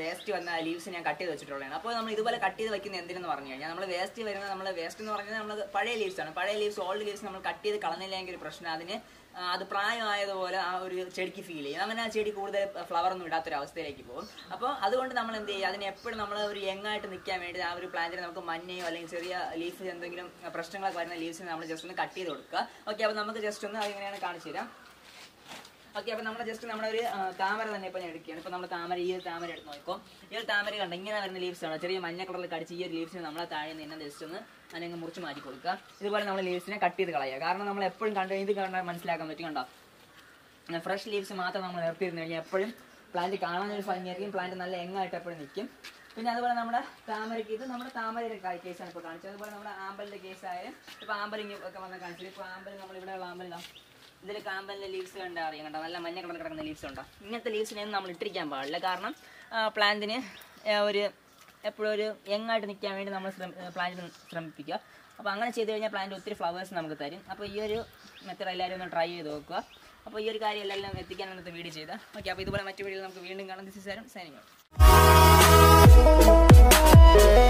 waste വന്ന leaves ഞാൻ cut ചെയ്ത് വെച്ചിട്ടുള്ളതാണ് അപ്പോൾ നമ്മൾ ഇതുപോലെ കട്ട് ചെയ്ത് വെക്കുന്ന എന്തിനെന്ന് പറഞ്ഞു കഴിഞ്ഞാൽ നമ്മൾ വേസ്റ്റ് വരുന്ന നമ്മൾ വേസ്റ്റ് എന്ന് പറഞ്ഞാൽ നമ്മൾ പഴയ ലീവ്സ് ആണ് പഴയ ലീവ്സ് ഓൾഡ് ലീവ്സ് നമ്മൾ കട്ട് ചെയ്ത് കളഞ്ഞില്ലെങ്കിൽ ഒരു പ്രശ്നം അതിന് ആ, അത് പ്രായമായതുപോലെ ആ ഒരു ചെടിക്ക് ഫീൽ ചെയ്യും അങ്ങനെ ആ ചെടി കൂടുതൽ ഫ്ലവർ ഒന്നും ഇടാത്തൊരു അവസ്ഥയിലേക്ക് പോകും അപ്പോൾ അതുകൊണ്ട് നമ്മൾ എന്ത് ചെയ്യുക അതിന് എപ്പോഴും നമ്മൾ ഒരു യങ് ആയിട്ട് നിൽക്കാൻ വേണ്ടി ആ ഒരു പ്ലാന്റിന് നമുക്ക് മഞ്ഞയോ അല്ലെങ്കിൽ ചെറിയ ലീഫ് എന്തെങ്കിലും പ്രശ്നങ്ങളൊക്കെ വരുന്ന ലീവ്സിന് നമ്മൾ ജസ്റ്റ് ഒന്ന് കട്ട് ചെയ്ത് കൊടുക്കുക ഓക്കെ അപ്പോൾ നമുക്ക് ജസ്റ്റ് ഒന്ന് അതെങ്ങനെയാണ് കാണിച്ചു തരാം ഓക്കെ അപ്പോൾ നമ്മൾ ജസ്റ്റ് നമ്മുടെ ഒരു ആ, താമര തന്നെ ഇപ്പോൾ ഞാൻ എടുക്കുകയാണ് ഇപ്പോൾ നമ്മൾ താമര ഈ ഒരു താമര എടുത്ത് നോക്കും ഈ ഒരു താമര കണ്ട ഇങ്ങനെ വരുന്ന ലീവ്സ് ആണ് ചെറിയ മഞ്ഞ കളറിൽ കടിച്ച് ഈ ഒരു ലീവ്സിന് നമ്മളെ താഴെ നിന്ന് ജസ്റ്റ് ഒന്ന് അതിനങ്ങ് മുറിച്ച് മാറ്റി കൊടുക്കുക ഇതുപോലെ നമ്മൾ ലീവ്സിനെ കട്ട് ചെയ്ത് കളയുക കാരണം നമ്മൾ എപ്പോഴും കണ്ട് ഇത് കണ്ടാൽ മനസ്സിലാക്കാൻ പറ്റും കണ്ടോ ഫ്രഷ് ലീവ്സ് മാത്രം നമ്മൾ നിർത്തിയിരുന്നു കഴിഞ്ഞാൽ എപ്പോഴും പ്ലാന്റ് കാണാൻ ഒരു ഭംഗിയായിരിക്കും പ്ലാന്റ് നല്ല എങ്ങായിട്ട് എപ്പോഴും നിൽക്കും പിന്നെ അതുപോലെ നമ്മുടെ താമരയ്ക്ക് ഇത് നമ്മുടെ താമരയുടെ കേസാണ് ഇപ്പോൾ കാണിച്ചത് അതുപോലെ നമ്മുടെ ആമ്പലിൻ്റെ കേസ് ആയാലും ഇപ്പോൾ ആമ്പലിങ് ഒക്കെ വന്ന് കാണിച്ചത് ഇപ്പോൾ ആമ്പൽ നമ്മൾ ഇവിടെയുള്ള ആമ്പലിതാ ഇതിൽ കാമ്പലിൻ്റെ ലീവ്സ് കണ്ടാൽ അറിയാം കണ്ടോ നല്ല മഞ്ഞ കളർ കിടക്കുന്ന ലീവ്സ് ഉണ്ടോ ഇങ്ങനത്തെ ലീവ്സിനെയൊന്നും നമ്മൾ ഇട്ടിരിക്കാൻ പാടില്ല കാരണം പ്ലാന്റിന് ഒരു എപ്പോഴും ഒരു യങ്ങായിട്ട് നിൽക്കാൻ വേണ്ടി നമ്മൾ പ്ലാന്റിന് ശ്രമിപ്പിക്കുക അപ്പോൾ അങ്ങനെ ചെയ്ത് കഴിഞ്ഞാൽ പ്ലാന്റ് ഒത്തിരി ഫ്ലവേഴ്സ് നമുക്ക് തരും അപ്പോൾ ഈ ഒരു മെത്തഡ് എല്ലാവരും ഒന്ന് ട്രൈ ചെയ്ത് നോക്കുക അപ്പോൾ ഈ ഒരു കാര്യം എല്ലാം എത്തിക്കാൻ ഇന്നത്തെ വീഡിയോ ചെയ്താൽ ഓക്കെ അപ്പോൾ ഇതുപോലെ മറ്റു വീഡിയോയിൽ നമുക്ക് വീണ്ടും കാണാം ദിസ് ഇസ് സൈനിങ്